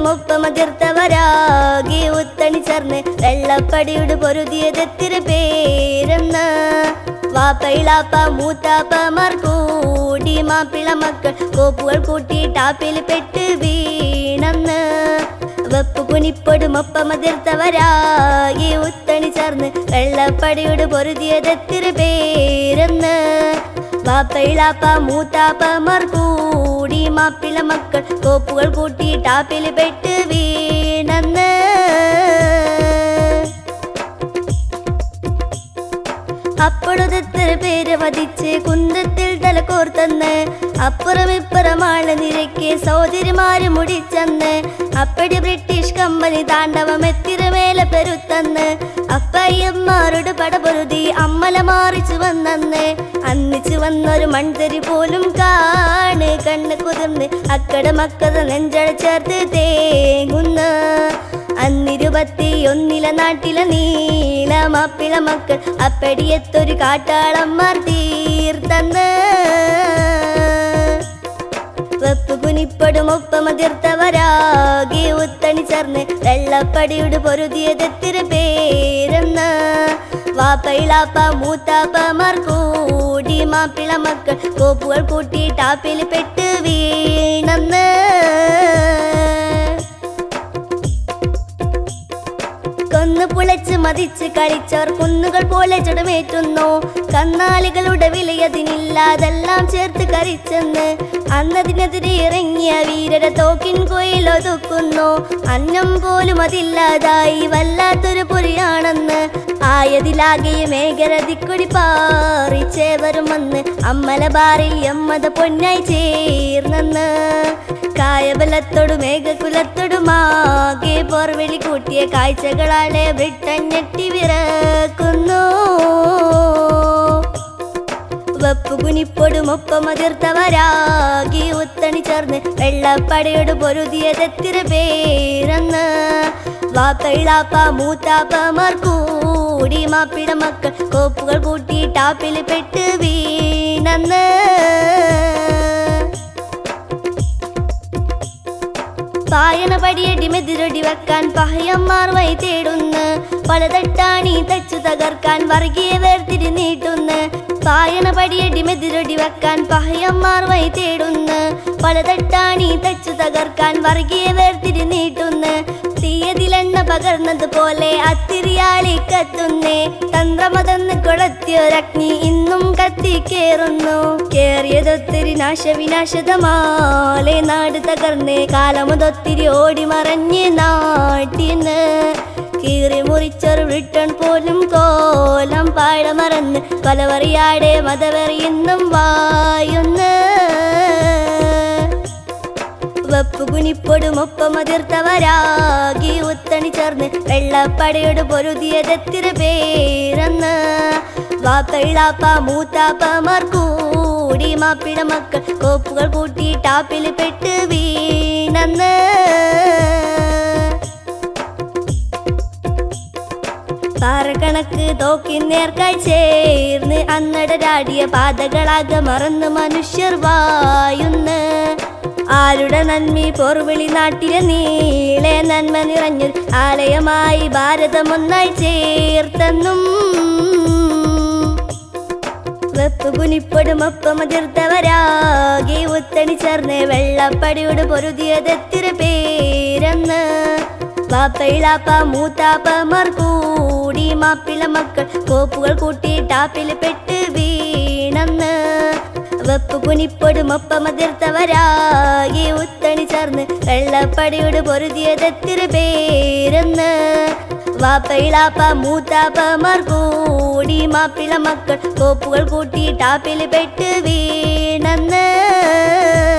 കുനിപ്പൊടും ഒപ്പമതിർത്തവരാകെ ഉത്തണി ചേർന്ന് വെള്ളപ്പടിയുടെ പൊരുതിയതെത്തിരി പേരെന്ന് വാപ്പയിളാപ്പ മൂത്താപ്പമാർ കൂടി മാപ്പിള മക്കൾ കോപ്പുകൾ കൂട്ടി ടാപ്പിൽ പെട്ട് വീണെന്ന് വെപ്പ് കുനിപ്പൊടും ഒപ്പമതിർത്തവരാകെ ഉത്തണി ചേർന്ന് വെള്ളപ്പടിയുടെ പൊരുതിയതെത്തിരി പേരെന്ന് വാപ്പയിളാപ്പ മൂത്താപ്പമാർ കൂടി മാപ്പിള മക്കൾ കോപ്പുകൾ കൂട്ടി ടാപ്പിൽ പെട്ട് വീണെന്ന് അപ്പോഴൊതെത്ര പേര് വധിച്ച് കുന്തത്തിൽ തല കോർത്തന്ന് അപ്പുറം ഇപ്പുറമാള് നിരക്ക് സഹോദരിമാര് മുടിച്ചന്ന് അപ്പടി ബ്രിട്ടീഷ് കമ്പനി താണ്ഡവം എത്തിരമേലെ പെരുത്തന്ന് അപ്പയ്യന്മാരോട് പടപൊരുതി അമ്മല മാറിച്ചു വന്നന്ന് അന്നിച്ചു വന്നൊരു മൺതരി പോലും കാണ് കണ്ണ് കുതിർന്ന് അക്കട മക്കത നെഞ്ചട ചേർത്ത് തേങ്ങുന്ന അന്നിരുപത്തി ഒന്നില നാട്ടിലെ നീല മാപ്പിള മക്കൾ അപ്പടിയെത്തൊരു കാട്ടാളന്മാർ തീർത്തന്ന് വെപ്പ് കുനിപ്പടും ഒപ്പമതിർത്തവരാകെ ഉത്തണി ചേർന്ന് വെള്ളപ്പടിയുടെ പൊരുതിയതെത്തിരി പേരെന്ന് വാപ്പയിളാപ്പ മൂത്താപ്പമാർ കൂടി മാപ്പിള മക്കൾ കോപ്പുകൾ കൂട്ടി ടാപ്പിൽ പെട്ട് വീണെന്ന് കൊന്നു പുളച്ച് മതിച്ച് കളിച്ചവർ കുന്നുകൾ പോലെ ചുടമേറ്റുന്നു കന്നാലികളുടെ വിലയതിനില്ലാതെല്ലാം ചേർത്ത് കരിച്ചെന്ന് അന്നതിനെതിരെ ഇറങ്ങിയ വീരര തോക്കിൻ കോയിൽ ഒതുക്കുന്നു അന്നം പോലും അതില്ലാതായി വല്ലാത്തൊരു പുരിയാണെന്ന് ആയതിലാകെയും ഏകരതിക്കൊടി പാറിച്ചേവരും വന്ന് അമ്മലബാറിൽ എമ്മത പൊന്നായി ചേർന്നെന്ന് കായബലത്തോടും മേഘകുലത്തോടുമാകെ പോർവിളി കൂട്ടിയ കാഴ്ചകളാലെ ബ്രിട്ടഞ്ഞെട്ടി വിറക്കുന്നു വെപ്പുകുനിപ്പൊടും ഒപ്പമതിർത്തവരാകി ഉത്തണി ചേർന്ന് വെള്ളപ്പടയോട് പൊരുതിയതെത്തിര പേരെന്ന് വാപ്പയിളാപ്പ മൂത്താപ്പമാർ കൂടി മാപ്പിട മക്കൾ കോപ്പുകൾ കൂട്ടി ടാപ്പിൽ പെട്ട് വീണെന്ന് പായണ പടിയടിമെതിരടി വെക്കാൻ പഹയന്മാർ വൈ തേടുന്ന് പലതട്ടാണി തച്ചു തകർക്കാൻ വർഗീയ വേർതിരി നീട്ടുന്ന് പായണ പടിയടിമെതിരടി വെക്കാൻ പഹയന്മാർ വൈ തേടുന്ന് പലതട്ടാണി തച്ചു തകർക്കാൻ വർഗീയ വേർതിരി നീട്ടുന്ന് തീയതിലെണ്ണ പകർന്നതുപോലെ അത്തിരിയാളി കത്തുന്നേ തന്ത്രമതെന്ന് കൊളത്തിയൊരഗ്നി ഇന്നും കത്തിക്കേറുന്നു കേറിയതൊത്തിരി നാശവിനാശതമാലെ നാട് തകർന്നേ കാലമതൊത്തിരി ഓടി മറഞ്ഞ് നാട്ടിന്ന് കീറി മുറിച്ചൊരു ബ്രിട്ടൺ പോലും കോലം പാഴ മറന്ന് കൊലവറിയാടെ മതവെറി ഇന്നും വായുന്ന് വെപ്പ് കുനിപ്പൊടും ഒപ്പമതിർത്തവരാകി ഉത്തണി ചേർന്ന് വെള്ളപ്പടയോട് പൊരുതിയതെത്തിര പേരെന്ന് വാപ്പയിളാപ്പ മൂത്താപ്പമാർ കൂടി മാപ്പിട മക്കൾ കോപ്പുകൾ കൂട്ടി ടാപ്പിൽ പെട്ട് വീണെന്ന് പാറക്കണക്ക് തോക്കി നേർക്കായി ചേർന്ന് അന്നടരാടിയ പാതകളാകെ മറന്ന് മനുഷ്യർ വായുന്ന് ആരുടെ നന്മി പൊറുവിളി നാട്ടിലെ നീളെ നന്മ നിറഞ്ഞൊരു ആലയമായി ഭാരതം ഒന്നായി ചേർത്തെന്നും വെപ്പ് കുനിപ്പൊടും ഒപ്പമതിർത്തവരാകെ ഉത്തണി ചേർന്ന് വെള്ളപ്പടിയോട് പൊരുതിയതെത്തിര പേരെന്ന് വാപ്പയിളാപ്പ മൂത്താപ്പമാർ കൂടി മാപ്പിള മക്കൾ കോപ്പുകൾ കൂട്ടി ടാപ്പിൽ പെട്ട് വീണെന്ന് വെപ്പ് കുനിപ്പൊടും ഒപ്പമതിർത്തവരാകെ ഉത്തണി ചേർന്ന് വെള്ളപ്പടിയോട് പൊരുതിയതെത്തിര പേരെന്ന് വാപ്പയിളാപ്പ മൂത്താപ്പമാർ കൂടി മാപ്പിള മക്കൾ കോപ്പുകൾ കൂട്ടി ടാപ്പിൽ പെട്ട് വീണെന്ന്